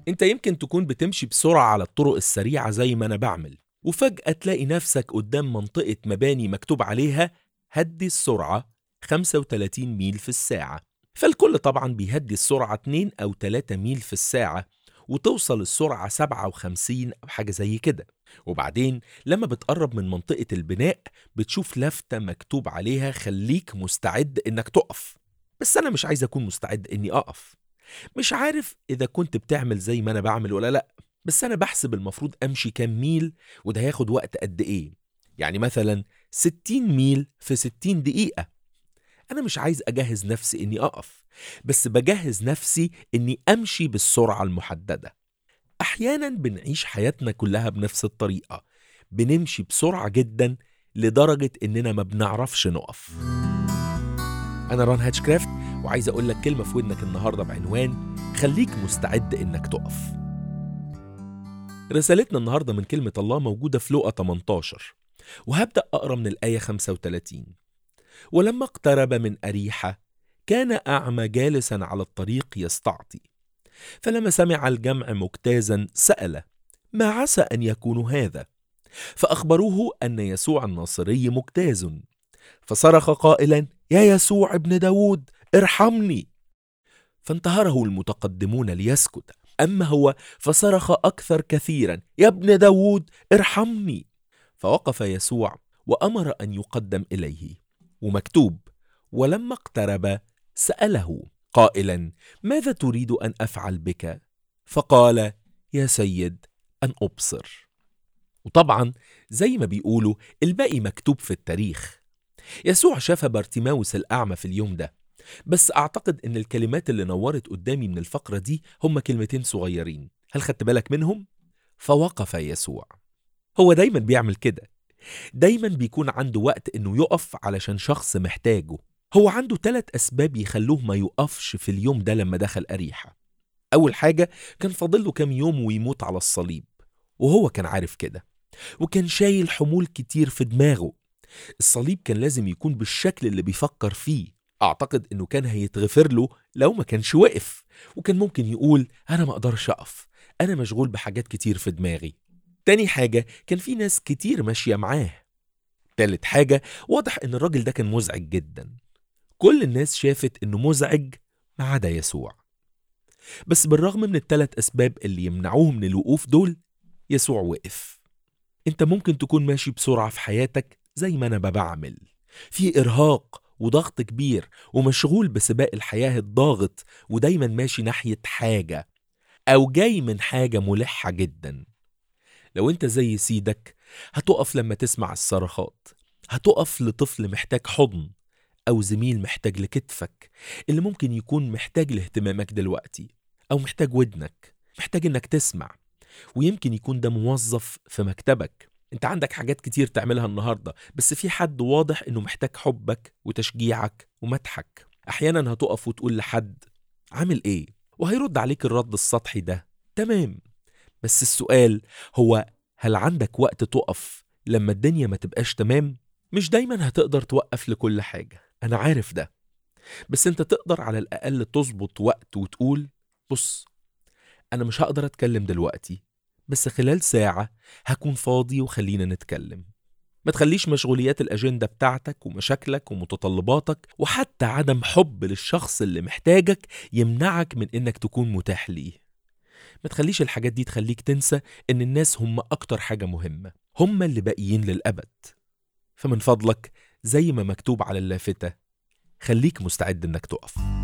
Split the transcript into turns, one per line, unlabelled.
انت يمكن تكون بتمشي بسرعة على الطرق السريعة زي ما انا بعمل وفجأة تلاقي نفسك قدام منطقة مباني مكتوب عليها هدي السرعة 35 ميل في الساعة فالكل طبعا بيهدي السرعة 2 أو 3 ميل في الساعة وتوصل السرعة 57 أو حاجة زي كده وبعدين لما بتقرب من منطقة البناء بتشوف لفتة مكتوب عليها خليك مستعد إنك تقف بس أنا مش عايز أكون مستعد إني أقف مش عارف إذا كنت بتعمل زي ما أنا بعمل ولا لأ بس أنا بحسب المفروض أمشي كام ميل وده هياخد وقت قد إيه يعني مثلا 60 ميل في 60 دقيقة أنا مش عايز أجهز نفسي إني أقف بس بجهز نفسي إني أمشي بالسرعة المحددة أحيانا بنعيش حياتنا كلها بنفس الطريقة بنمشي بسرعة جدا لدرجة إننا ما بنعرفش نقف أنا ران هاتشكرافت وعايز أقول لك كلمة في ودنك النهاردة بعنوان خليك مستعد إنك تقف رسالتنا النهاردة من كلمة الله موجودة في لوقا 18 وهبدأ أقرأ من الآية 35 ولما اقترب من أريحة كان أعمى جالسا على الطريق يستعطي فلما سمع الجمع مجتازا سأل ما عسى أن يكون هذا فأخبروه أن يسوع الناصري مجتاز فصرخ قائلا يا يسوع ابن داود ارحمني فانتهره المتقدمون ليسكت أما هو فصرخ أكثر كثيرا يا ابن داود ارحمني فوقف يسوع وأمر أن يقدم إليه ومكتوب ولما اقترب سأله قائلا ماذا تريد أن أفعل بك؟ فقال يا سيد أن أبصر وطبعا زي ما بيقولوا الباقي مكتوب في التاريخ يسوع شاف بارتيماوس الأعمى في اليوم ده بس أعتقد إن الكلمات اللي نورت قدامي من الفقرة دي هم كلمتين صغيرين هل خدت بالك منهم؟ فوقف يسوع هو دايما بيعمل كده دايما بيكون عنده وقت إنه يقف علشان شخص محتاجه هو عنده ثلاث أسباب يخلوه ما يقفش في اليوم ده لما دخل أريحة أول حاجة كان فاضل له كام يوم ويموت على الصليب وهو كان عارف كده وكان شايل حمول كتير في دماغه الصليب كان لازم يكون بالشكل اللي بيفكر فيه أعتقد إنه كان هيتغفر له لو ما كانش وقف وكان ممكن يقول أنا ما أقدرش أقف أنا مشغول بحاجات كتير في دماغي تاني حاجة كان في ناس كتير ماشية معاه تالت حاجة واضح إن الراجل ده كان مزعج جدا كل الناس شافت إنه مزعج ما عدا يسوع بس بالرغم من التلات أسباب اللي يمنعوه من الوقوف دول يسوع وقف انت ممكن تكون ماشي بسرعة في حياتك زي ما أنا بعمل في إرهاق وضغط كبير ومشغول بسباق الحياة الضاغط ودايما ماشي ناحية حاجة أو جاي من حاجة ملحة جدا لو انت زي سيدك هتقف لما تسمع الصرخات هتقف لطفل محتاج حضن أو زميل محتاج لكتفك اللي ممكن يكون محتاج لاهتمامك دلوقتي أو محتاج ودنك محتاج إنك تسمع ويمكن يكون ده موظف في مكتبك انت عندك حاجات كتير تعملها النهاردة بس في حد واضح انه محتاج حبك وتشجيعك ومدحك احيانا هتقف وتقول لحد عامل ايه وهيرد عليك الرد السطحي ده تمام بس السؤال هو هل عندك وقت تقف لما الدنيا ما تبقاش تمام مش دايما هتقدر توقف لكل حاجة انا عارف ده بس انت تقدر على الاقل تظبط وقت وتقول بص انا مش هقدر اتكلم دلوقتي بس خلال ساعة هكون فاضي وخلينا نتكلم ما تخليش مشغوليات الأجندة بتاعتك ومشاكلك ومتطلباتك وحتى عدم حب للشخص اللي محتاجك يمنعك من إنك تكون متاح ليه ما تخليش الحاجات دي تخليك تنسى إن الناس هم أكتر حاجة مهمة هم اللي باقيين للأبد فمن فضلك زي ما مكتوب على اللافتة خليك مستعد إنك تقف